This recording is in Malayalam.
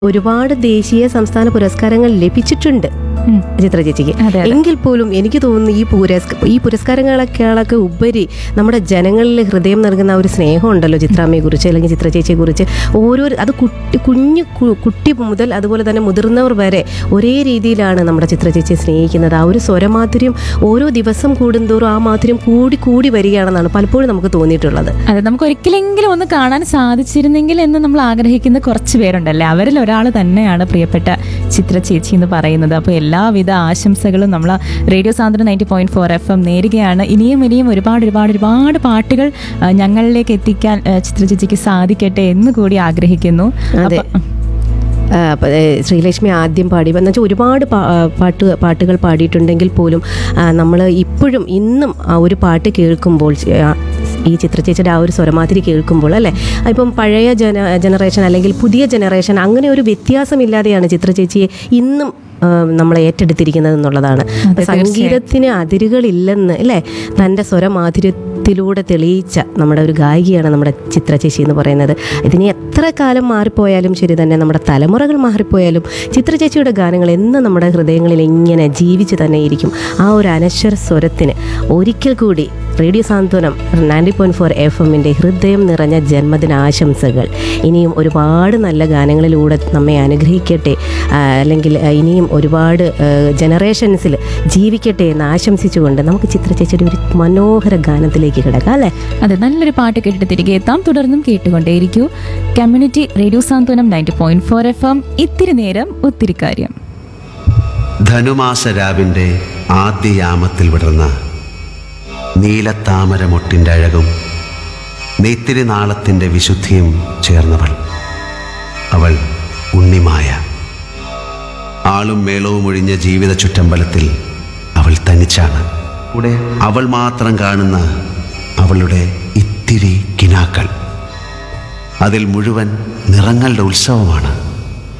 ഒരുപാട് ദേശീയ സംസ്ഥാന പുരസ്കാരങ്ങൾ ലഭിച്ചിട്ടുണ്ട് ഉം. ചിത്ര ചേച്ചിക്ക് അതെ, അതെ. എങ്കിൽ പോലും എനിക്ക് തോന്നുന്നു ഈ പുരസ്ക ഈ പുരസ്കാരങ്ങളൊക്കെ ഉപരി നമ്മുടെ ജനങ്ങളിൽ ഹൃദയം നൽകുന്ന ആ ഒരു സ്നേഹം ഉണ്ടല്ലോ ചിത്രാമ്മയെ കുറിച്ച് അല്ലെങ്കിൽ ചിത്ര ചേച്ചിയെ കുറിച്ച് ഓരോ അത് കുട്ടി കുഞ്ഞു കു- കുട്ടി മുതൽ അതുപോലെ തന്നെ മുതിർന്നവർ വരെ ഒരേ രീതിയിലാണ് നമ്മുടെ ചിത്ര ചേച്ചിയെ സ്നേഹിക്കുന്നത് ആ ഒരു സ്വരമാധുര്യം ഓരോ ദിവസം കൂടുന്തോറും ആ മാധുര്യം കൂടി കൂടി വരികയാണെന്നാണ് പലപ്പോഴും നമുക്ക് തോന്നിയിട്ടുള്ളത് അതെ നമുക്ക് ഒരിക്കലെങ്കിലും ഒന്ന് കാണാൻ സാധിച്ചിരുന്നെങ്കിൽ എന്ന് നമ്മൾ ആഗ്രഹിക്കുന്ന കുറച്ച് പേരുണ്ടല്ലേ അവരിൽ ഒരാൾ തന്നെയാണ് പ്രിയപ്പെട്ട ചിത്ര ചേച്ചി എന്ന് പറയുന്നത് അപ്പോൾ എല്ലാവിധ ആശംസകളും നമ്മൾ റേഡിയോ സാന്ദ്രൻ ninety point four F M നേരുകയാണ് ഇനിയും ഇനിയും ഒരുപാട് ഒരുപാട് ഒരുപാട് പാട്ടുകൾ ആ, ഞങ്ങളിലേക്ക് എത്തിക്കാൻ ആ, ചിത്ര ചേച്ചിക്ക് സാധിക്കട്ടെ എന്ന് കൂടി ആഗ്രഹിക്കുന്നു അതെ. അപ്പൊ- ആ, അപ്പൊ, ഏ, ശ്രീലക്ഷ്മി ആദ്യം പാടി എന്ന് വെച്ചാൽ ഒരുപാട് പാ- ആ, പാട്ട് പാട്ടുകൾ പാടിയിട്ടുണ്ടെങ്കിൽ പോലും നമ്മൾ ഇപ്പോഴും ഇന്നും ആ ഒരു പാട്ട് കേൾക്കുമ്പോൾ ചെ- ആ, ഈ ചിത്രചേച്ചിയുടെ ആ ഒരു സ്വരമാതിരി കേൾക്കുമ്പോൾ അല്ലേ ഇപ്പം പഴയ ജന ജനറേഷൻ അല്ലെങ്കിൽ പുതിയ ജനറേഷൻ അങ്ങനെ ഒരു വ്യത്യാസമില്ലാതെയാണ് ചിത്രചേച്ചിയെ ഇന്നും ആ, നമ്മൾ ഏറ്റെടുത്തിരിക്കുന്നത് എന്നുള്ളതാണ് അപ്പൊ സംഗീതത്തിന് അതിരുകളില്ലെന്ന് അല്ലേ തൻ്റെ സ്വരമാധുര്യത്തിലൂടെ തെളിയിച്ച നമ്മുടെ ഒരു ഗായികയാണ് നമ്മുടെ ചിത്ര ചേച്ചി എന്ന് പറയുന്നത് ഇതിനി എത്ര കാലം മാറിപ്പോയാലും ശരി തന്നെ നമ്മുടെ തലമുറകൾ മാറിപ്പോയാലും ചിത്ര ചേച്ചിയുടെ ഗാനങ്ങൾ എന്നും നമ്മുടെ ഹൃദയങ്ങളിൽ ഇങ്ങനെ ജീവിച്ച് തന്നെ ഇരിക്കും ആ ഒരു അനശ്വര സ്വരത്തിന് ഒരിക്കൽ കൂടി radio Santhwanam ninety point four F എമ്മിൻ്റെ ഹൃദയം നിറഞ്ഞ ജന്മദിന ആശംസകൾ ഇനിയും ഒരുപാട് നല്ല ഗാനങ്ങളിലൂടെ നമ്മെ അനുഗ്രഹിക്കട്ടെ ആ, അല്ലെങ്കിൽ ആ, ഇനിയും ഒരുപാട് ജനറേഷൻസിൽ ജീവിക്കട്ടെ എന്ന് ആശംസിച്ചുകൊണ്ട് നമുക്ക് ചിത്ര ചേച്ചിയുടെ ഒരു മനോഹര ഗാനത്തിലേക്ക് കിടക്കാം അല്ലേ അതെ നല്ലൊരു പാട്ട് കേട്ടിട്ട് തിരികെ എത്താം തുടർന്നും കേട്ടുകൊണ്ടേയിരിക്കൂ community radio Santhwanam ninety point four F M ഇത്തിരി നേരം ഒത്തിരി കാര്യം ധനുമാസ രാവിൻ്റെ ആദ്യ യാമത്തിൽ വിടർന്ന നീലത്താമരമൊട്ടിൻ്റെ അഴകും നെയ്ത്തിരി നാളത്തിൻ്റെ വിശുദ്ധിയും ചേർന്നവൾ അവൾ ഉണ്ണിമായ ആളും മേളവും ഒഴിഞ്ഞ ജീവിത ചുറ്റമ്പലത്തിൽ അവൾ തനിച്ചാണ് കൂടെ അവൾ മാത്രം കാണുന്ന അവളുടെ ഇത്തിരി കിനാക്കൾ അതിൽ മുഴുവൻ നിറങ്ങളുടെ ഉത്സവമാണ്